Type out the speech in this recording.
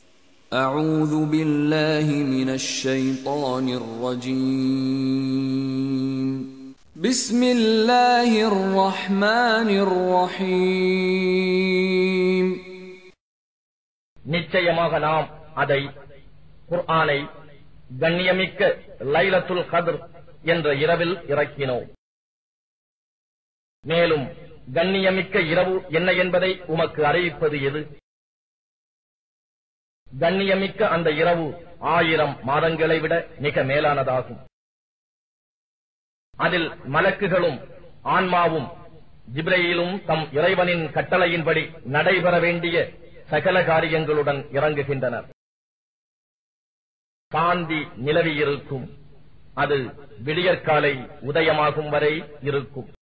أعوذ بالله من الشيطان الرجيم بسم الله الرحمن الرحيم நிச்சயமாக நாம் அதை குர்ஆனை கண்ணியமிக்க லைலத்துல் கத்ர் என்ற இரவில் இறக்கினோம் மேலும் கண்ணியமிக்க இரவு என்ன என்பதை உமக்கு அறிவிப்பது எது கண்ணியமிக்க அந்த இரவு ஆயிரம் மாதங்களை விட மிக மேலானதாகும் அதில் மலக்குகளும் ஆன்மாவும் ஜிப்ரையிலும் தம் இறைவனின் கட்டளையின்படி நடைபெற வேண்டிய சகல காரியங்களுடன் இறங்குகின்றனர் சாந்தி நிலவி இருக்கும் அது விடியற்காலை உதயமாகும் வரை இருக்கும்